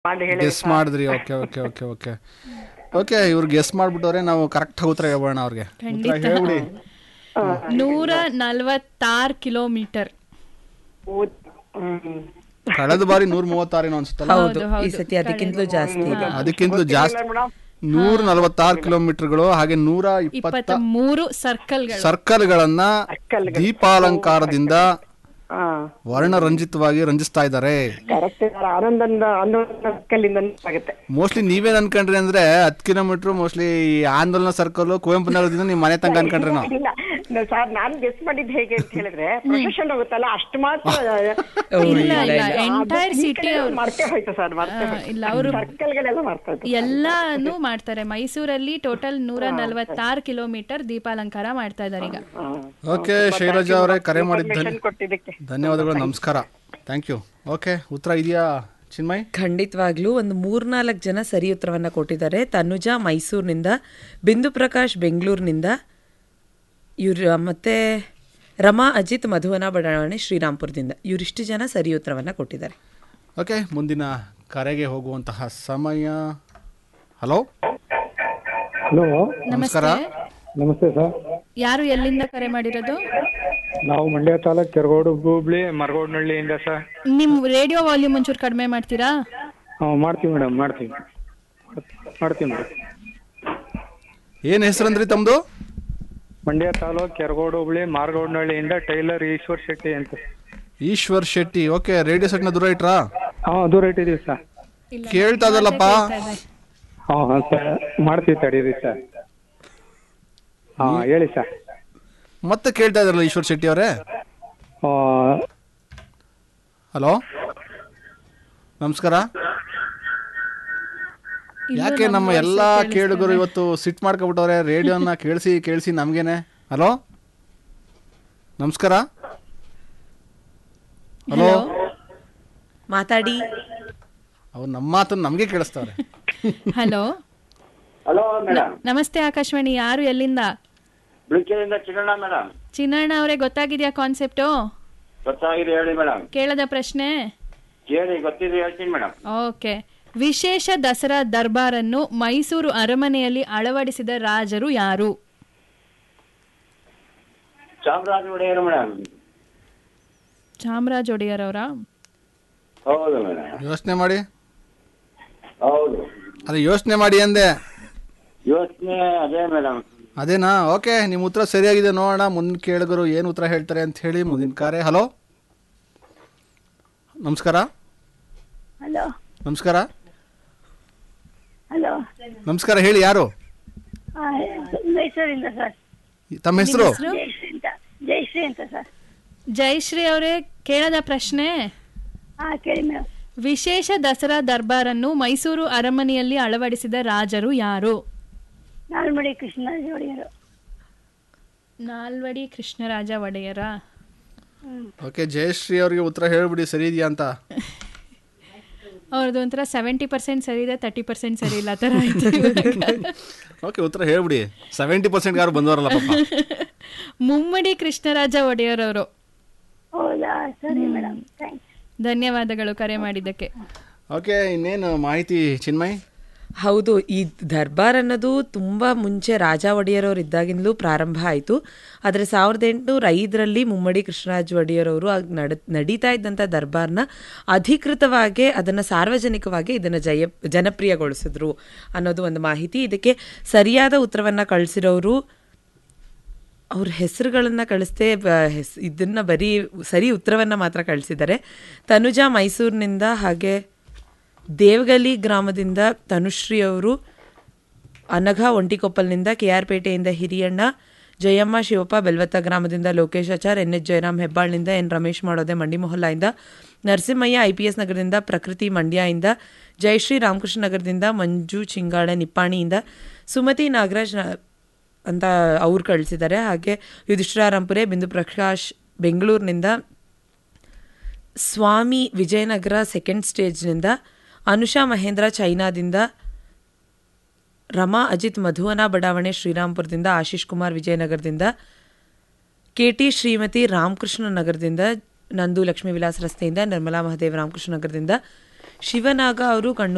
ಮಾಡಿ ಹೇಳಿ ಗೆಸ್ ಮಾಡಿದ್ರಿ okay okay okay okay okay ಇವ್ರು ಗೆಸ್ ಮಾಡ್ಬಿಟ್ಟವ್ರೆ ನಾವು ಕರೆಕ್ಟ್ ಉತ್ತರ ಹೇಳ್ಬೋಣ ಅವ್ರಿಗೆ ಉತ್ತರ ಹೇಳ್ಬಿಡಿ ನೂರ ನಲ್ವತ್ತಾರು ಕಿಲೋಮೀಟರ್ ಹ್ಮ್ ಕಳೆದ ಬಾರಿ ನೂರ ಮೂವತ್ತಾರೇನೋ ಅನ್ಸುತ್ತಲ್ಲ ಹೌದು ಈ ಸತಿ ಅದಕ್ಕಿಂತಲೂ ಜಾಸ್ತಿ ಇದೆ ಅದಕ್ಕಿಂತಲೂ ಜಾಸ್ತಿ ನೂರ ನಲವತ್ತಾರು ಕಿಲೋಮೀಟರ್ಗಳು ಹಾಗೆ ನೂರ ಇಪ್ಪತ್ತ ಇಪ್ಪತ್ತ ಮೂರು ಸರ್ಕಲ್ಗಳು ಸರ್ಕಲ್ಗಳನ್ನ ದೀಪಾಲಂಕಾರದಿಂದ ಹಾ ವರ್ಣರಂಜಿತವಾಗಿ ರಂಜಿಸ್ತಾ ಇದ್ದಾರೆ ಕರೆಕ್ಟ್ ಆನಂದಂದ ಆನಂದಕಲ್ಲಿಂದ ಆಗುತ್ತೆ ಮೋಸ್ಟ್ಲಿ ನೀವೇನ್ ಅನ್ಕೊಂಡ್ರಿ ಅಂದ್ರೆ ಹತ್ತು kilometre mostly Andolana circle Kuvempu ನಗರದಿಂದ ನಿಮ್ ಮನೆ ತನಕ ಅನ್ಕೊಂಡ್ರಿ ನಾವು ಇಲ್ಲ ಸರ್ ನಾನು ಗೆಸ್ ಮಾಡಿದ್ದು ಹೇಗೆ ಅಂತ ಹೇಳಿದ್ರೆ ಪ್ರೊಫೆಷನ್ ಹೋಗುತ್ತಲ್ಲ ಅಷ್ಟು ಮಾತ್ರ ಇಲ್ಲ ಇಲ್ಲ ಎಂಟೈರ್ ಸಿಟಿ ಮರ್ತೇ ಹೋಯ್ತು ಸರ್ ಮರ್ತೇ ಇಲ್ಲ ಅವರು ಸರ್ಕಲ್ಗಳೆಲ್ಲ ಮರ್ತಾ ಹೋಯ್ತು ಎಲ್ಲಾನು ಮಾಡ್ತಾರೆ ಮೈಸೂರಲ್ಲಿ ಟೋಟಲ್ ನೂರ ನಲ್ವತ್ತಾರು ಕಿಲೋಮೀಟರ್ ದೀಪಾಲಂಕಾರ ಮಾಡ್ತಾ ಇದಾರೆ ಈಗ ಓಕೆ ಶೈಲಜಾ ಅವರೇ ಕರೆ ಮಾಡಿದ್ದ Information ಕೊಟ್ಟಿದ್ದಕ್ಕೆ ಧನ್ಯವಾದಗಳು ನಮಸ್ಕಾರ ಥ್ಯಾಂಕ್ ಯು ಓಕೆ ಉತ್ತರ ಇದೆಯಾ ಚಿನ್ಮಯ್ ಖಂಡಿತವಾಗ್ಲೂ ಒಂದು ಮೂರ್ನಾಲ್ಕು ಜನ ಸರಿ ಉತ್ತರವನ್ನ ಕೊಟ್ಟಿದ್ದಾರೆ ತನುಜಾ ಮೈಸೂರಿನಿಂದ ಬಿಂದು ಪ್ರಕಾಶ್ ಬೆಂಗಳೂರಿನಿಂದ ಇವ್ರ ಮತ್ತೆ ರಮಾ ಅಜಿತ್ ಮಧುವನ ಬಡಾವಣೆ ಶ್ರೀರಾಮ್ಪುರದಿಂದ ಇವರಿಷ್ಟು ಜನ ಸರಿ ಉತ್ತರವನ್ನ ಕೊಟ್ಟಿದ್ದಾರೆ ಓಕೆ ಮುಂದಿನ ಕರೆಗೆ ಹೋಗುವಂತಹ ಸಮಯ ಹಲೋ ಹಲೋ ನಮಸ್ಕಾರ ನಮಸ್ತೆ ಸರ್ ಯಾರು ಎಲ್ಲಿಂದ ಕರೆ ಮಾಡಿರೋದು ನಾವು ಮಂಡ್ಯ ತಾಲೂಕ್ ಕೆರಗೋಡು ಹೂಬ್ಳಿ ಮರಗೋಡ್ನಹಳ್ಳಿಯಿಂದ ಸರ್ ನಿಮ್ ರೇಡಿಯೋ ವಾಲ್ಯೂಮ್ ಒಂಚೂರು ಕಡಿಮೆ ಮಾಡ್ತೀರಾ ಹಾಂ ಮಾಡ್ತೀವಿ ಮೇಡಮ್ ಮಾಡ್ತೀವಿ ಮಾಡ್ತೀವಿ ಮೇಡಮ್ ಏನು ಹೆಸರಂದ್ರಿ ತಮ್ಮದು ಮಂಡ್ಯ ತಾಲೂಕ್ ಕೆರಗೋಡು ಹುಬ್ಳಿ ಮಾರ್ಗೋಡ್ನಹಳ್ಳಿಯಿಂದ ಟೈಲರ್ ಈಶ್ವರ್ ಶೆಟ್ಟಿ ಅಂತ ಈಶ್ವರ್ ಶೆಟ್ಟಿ ಓಕೆ ರೇಡಿಯೋ ಸೆಟ್ನ ದೂರ ಇಟ್ರಾ ಹಾಂ ದೂರ ಇಟ್ಟಿದ್ದೀವಿ ಸರ್ ಕೇಳ್ತಾ ಇದಲ್ಲಪ್ಪ ಹಾಂ ಹಾಂ ಸರ್ ಮಾಡ್ತೀವಿ ತಡೀರಿ ಸರ್ ಹಾಂ ಹೇಳಿ ಸರ್ ಮತ್ತೆ ಕೇಳ್ತಾ ಇದಾರಲ್ಲ ಈಶ್ವರ್ ಶೆಟ್ಟಿ ಅವರೇ ಹಲೋ ನಮಸ್ಕಾರ ಯಾಕೆ ನಮ್ಮ ಎಲ್ಲಾ ಕೇಳುಗರು ಇವತ್ತು ಸಿಟ್ ಮಾಡ್ಕೊಬಿಟ್ಟವ್ರೆ ರೇಡಿಯೋನ ಕೇಳಿಸಿ ಕೇಳಿಸಿ ನಮ್ಗೇನೆ ಹಲೋ ನಮಸ್ಕಾರ ಹಲೋ ಮಾತಾಡಿ ಅವ್ರು ನಮ್ಮ ಮಾತನ್ನು ನಮಗೆ ಕೇಳಿಸ್ತವ್ರೆ ಹಲೋ ಹಲೋ ಮೇಡಮ್ ನಮಸ್ತೆ ಆಕಾಶವಾಣಿ ಯಾರು ಎಲ್ಲಿಂದ ಬಿಳಿಕೆರೆಯಿಂದ ಚಿನ್ನಣ್ಣ ಮೇಡಮ್ ಚಿನ್ನಣ್ಣ ಅವರೇ ಗೊತ್ತಾಗಿದ್ಯಾ ಕಾನ್ಸೆಪ್ಟು ಗೊತ್ತಾಗಿದೆ ಹೇಳಿ ಮೇಡಮ್ ಕೇಳದ ಪ್ರಶ್ನೆ ಕೇಳಿ ಗೊತ್ತಿದೆ ಹೇಳ್ತೀನಿ ಮೇಡಮ್ ಓಕೆ ವಿಶೇಷ ದಸರಾ ದರ್ಬಾರನ್ನು ಮೈಸೂರು ಅರಮನೆಯಲ್ಲಿ ಅಳವಡಿಸಿದ ರಾಜರು ಯಾರು ಚಾಮರಾಜ ಒಡೆಯರು ಮೇಡಮ್ ಚಾಮರಾಜ ಒಡೆಯರ್ ಅವರ ಹೌದು ಮೇಡಮ್ ಯೋಚನೆ ಮಾಡಿ ಹೌದು ಅದೇ ಯೋಚನೆ ಮಾಡಿ ಅಂದೆ ಯೋಚನೆ ಅದೇ ಮೇಡಮ್ ಅದೇನಾ ಓಕೆ ನಿಮ್ಮ ಉತ್ತರ ಸರಿಯಾಗಿದೆ ನೋಡೋಣ ಮುಂದಿನ ಕೇಳಿಗರು ಏನು ಉತ್ತರ ಹೇಳ್ತಾರೆ ಅಂತ ಹೇಳಿ ಮುಂದಿನ ಕಾರ್ಯ ಹಲೋ ನಮಸ್ಕಾರ ಹಲೋ ನಮಸ್ಕಾರ ಹಲೋ ನಮಸ್ಕಾರ ಹೇಳಿ ಯಾರು ಮೈಸೂರಿಂದ ಸರ್ ತಮ್ಮ ಹೆಸರು ಜಯಶ್ರೀ ಅಂತ ಜಯಶ್ರೀ ಅಂತ ಸರ್ ಜಯಶ್ರೀ ಅವರೇ ಕೇಳದ ಪ್ರಶ್ನೆ ಹಾ ಕೇಳಿ ಮೇಡಮ್ ವಿಶೇಷ ದಸರಾ ದರ್ಬಾರನ್ನು ಮೈಸೂರು ಅರಮನೆಯಲ್ಲಿ ಅಳವಡಿಸಿದ ರಾಜರು ಯಾರು ನಾಲ್ಮಡಿ ಕೃಷ್ಣರಾಜ ಒಡೆಯರು ನಾಲ್ವಡಿ ಕೃಷ್ಣರಾಜ ಒಡೆಯರ ಓಕೆ ಜಯಶ್ರೀ ಅವರಿಗೆ ಉತ್ತರ ಹೇಳ್ಬಿಡಿ ಸರಿ ಇದೆಯಾ ಅಂತ ಅವ್ರದ್ದು ಒಂಥರ ಸೆವೆಂಟಿ ಪರ್ಸೆಂಟ್ ಸರಿ ಇದೆ ತರ್ಟಿ ಪರ್ಸೆಂಟ್ ಸರಿ ಇಲ್ಲ ಆ ಥರ ಆಯ್ತು ಇವಾಗ. ಓಕೆ ಉತ್ತರ ಹೇಳ್ಬಿಡಿ ಸೆವೆಂಟಿ ಪರ್ಸೆಂಟ್ ಯಾರು ಬಂದವರಲ್ಲ ಪಾಪ ಮುಮ್ಮಡಿ ಕೃಷ್ಣರಾಜ ಒಡೆಯರ್ ಅವರು ಹೌದಾ ಸರಿ ಮೇಡಮ್ ಥ್ಯಾಂಕ್ಸ್ ಧನ್ಯವಾದಗಳು ಕರೆ ಮಾಡಿದ್ದಕ್ಕೆ ಓಕೆ ಇನ್ನೇನು ಮಾಹಿತಿ ಚಿನ್ಮಯ್ ಹೌದು ಈ ದರ್ಬಾರ್ ಅನ್ನೋದು ತುಂಬ ಮುಂಚೆ ರಾಜ ಒಡೆಯರವ್ರು ಇದ್ದಾಗಿಂದಲೂ ಪ್ರಾರಂಭ ಆಯಿತು ಆದರೆ ಸಾವಿರದ ಎಂಟುನೂರ ಐದರಲ್ಲಿ ಮುಮ್ಮಡಿ ಕೃಷ್ಣರಾಜ ಒಡೆಯರವರು ಆಗ ನಡ ನಡೀತಾ ಇದ್ದಂಥ ದರ್ಬಾರ್ನ ಅಧಿಕೃತವಾಗಿ ಅದನ್ನು ಸಾರ್ವಜನಿಕವಾಗಿ ಇದನ್ನು ಜಯ ಜನಪ್ರಿಯಗೊಳಿಸಿದ್ರು ಅನ್ನೋದು ಒಂದು ಮಾಹಿತಿ ಇದಕ್ಕೆ ಸರಿಯಾದ ಉತ್ತರವನ್ನು ಕಳಿಸಿರೋರು ಅವ್ರ ಹೆಸರುಗಳನ್ನು ಕಳಿಸ್ದೆ ಬ- ಹೆಸ್ ಇದನ್ನು ಬರೀ ಸರಿ ಉತ್ತರವನ್ನು ಮಾತ್ರ ಕಳಿಸಿದ್ದಾರೆ ತನುಜಾ ಮೈಸೂರಿನಿಂದ ಹಾಗೆ ದೇವಗಲಿ ಗ್ರಾಮದಿಂದ ತನುಶ್ರೀ ಅವರು ಅನಘ ಒಂಟಿಕೊಪ್ಪಲ್ನಿಂದ ಕೆ ಆರ್ ಪೇಟೆಯಿಂದ ಹಿರಿಯಣ್ಣ ಜಯಮ್ಮ ಶಿವಪ್ಪ ಬೆಲ್ವತ್ತ ಗ್ರಾಮದಿಂದ ಲೋಕೇಶ್ ಆಚಾರ್ ಎನ್ ಎಚ್ ಜಯರಾಮ್ ಹೆಬ್ಬಾಳ್ನಿಂದ ಎನ್ ರಮೇಶ್ ಮಾಡೋದೆ ಮಂಡಿ ಮೊಹಲ್ಲಾಯಿಂದ ನರಸಿಂಹಯ್ಯ ಐ ಪಿ ಎಸ್ ನಗರದಿಂದ ಪ್ರಕೃತಿ ಮಂಡ್ಯದಿಂದ ಜಯಶ್ರೀ ರಾಮಕೃಷ್ಣ ನಗರದಿಂದ ಮಂಜು ಚಿಂಗಾಳೆ ನಿಪ್ಪಾಣಿಯಿಂದ ಸುಮತಿ ನಾಗರಾಜ್ ನ- ಅಂತ ಅವ್ರು ಕಳಿಸಿದ್ದಾರೆ ಹಾಗೆ ಯುಧಿಷ್ಠಿರಾರಂಪುರೆ ಬಿಂದು ಪ್ರಕಾಶ್ ಬೆಂಗಳೂರಿನಿಂದ ಸ್ವಾಮಿ ವಿಜಯನಗರ ಸೆಕೆಂಡ್ ಸ್ಟೇಜ್ನಿಂದ ಅನುಷಾ ಮಹೇಂದ್ರ ಚೈನಾದಿಂದ ರಮಾ ಅಜಿತ್ ಮಧುವನ ಬಡಾವಣೆ ಶ್ರೀರಾಮ್ಪುರದಿಂದ ಆಶೀಶ್ ಕುಮಾರ್ ವಿಜಯನಗರದಿಂದ ಕೆ ಟಿ ಶ್ರೀಮತಿ ರಾಮಕೃಷ್ಣ ನಗರದಿಂದ ನಂದು ಲಕ್ಷ್ಮೀ ವಿಲಾಸ್ ರಸ್ತೆಯಿಂದ ನಿರ್ಮಲಾ ಮಹದೇವ್ ರಾಮಕೃಷ್ಣ ನಗರದಿಂದ ಶಿವನಾಗ ಅವರು ಕಣ್ಣೂರು